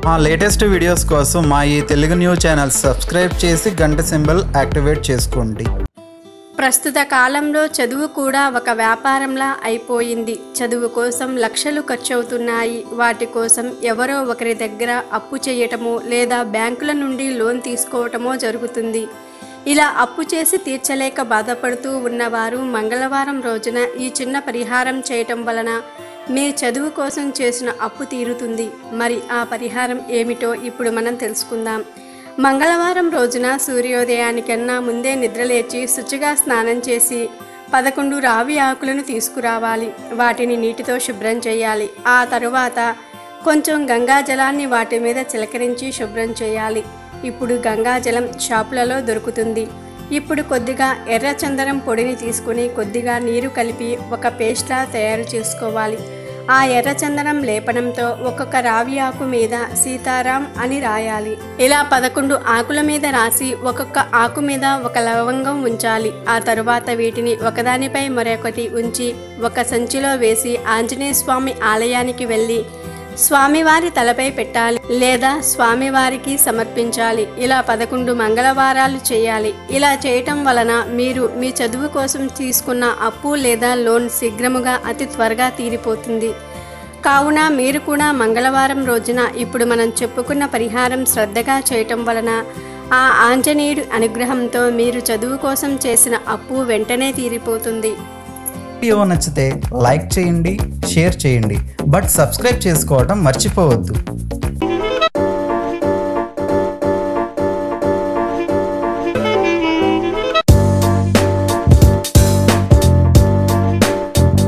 మా latest videos కోసం మా ఈ తెలుగు న్యూస్ ఛానల్ సబ్స్క్రైబ్ చేసి గంట సింబల్ యాక్టివేట్ చేసుకోండి ప్రస్తుత కాలంలో చదువు కూడా ఒక వ్యాపారంలా అయిపోయింది చదువు కోసం లక్షలు ఖర్చవుతున్నాయి వాటి కోసం ఎవరో ఒకరి దగ్గర అప్పు చేయటమో లేదా బ్యాంకుల నుండి లోన్ తీసుకోవటమో జరుగుతుంది ఇలా అప్పు చేసి తీర్చలేక బాధపడుతూ ఉన్నవారు మంగళవారం రోజున ఈ చిన్న పరిహారం చేయటం వలన మీ చదువు కోసం చేసిన అప్పు తీరుతుంది మరి ఆ పరిహారం ఏమిటో ఇప్పుడు మనం తెలుసుకుందాం మంగళవారం రోజున సూర్యోదయానికన్నా ముందే నిద్రలేచి శుచిగా స్నానం చేసి పదకొండు రావి ఆకులను తీసుకురావాలి వాటిని నీటితో శుభ్రం చేయాలి ఆ తరువాత కొంచెం గంగా జలాన్ని వాటి మీద చిలకరించి శుభ్రం చేయాలి ఇప్పుడు గంగా జలం షాపులలో దొరుకుతుంది ఇప్పుడు కొద్దిగా ఎర్రచందనం పొడిని తీసుకుని కొద్దిగా నీరు కలిపి ఒక పేస్ట్లా తయారు చేసుకోవాలి ఆ ఎర్రచందనం లేపనంతో ఒక్కొక్క రావి ఆకు మీద సీతారాం అని రాయాలి ఇలా పదకొండు ఆకుల మీద రాసి ఒక్కొక్క ఆకు మీద ఒక లవంగం ఉంచాలి ఆ తరువాత వీటిని ఒకదానిపై మరొకటి ఉంచి ఒక సంచిలో వేసి ఆంజనేయ స్వామి ఆలయానికి వెళ్ళి స్వామివారి తలపై పెట్టాలి లేదా స్వామివారికి సమర్పించాలి ఇలా పదకొండు మంగళవారాలు చేయాలి ఇలా చేయటం వలన మీరు మీ చదువు కోసం తీసుకున్న అప్పు లేదా లోన్ శీఘ్రముగా అతి త్వరగా తీరిపోతుంది కావున మీరు కూడా మంగళవారం రోజున ఇప్పుడు మనం చెప్పుకున్న పరిహారం శ్రద్ధగా చేయటం వలన ఆ ఆంజనేయుడి అనుగ్రహంతో మీరు చదువు కోసం చేసిన అప్పు వెంటనే తీరిపోతుంది వీడియో నచ్చితే లైక్ చేయండి షేర్ చేయండి బట్ సబ్స్క్రైబ్ చేసుకోవడం మర్చిపోవద్దు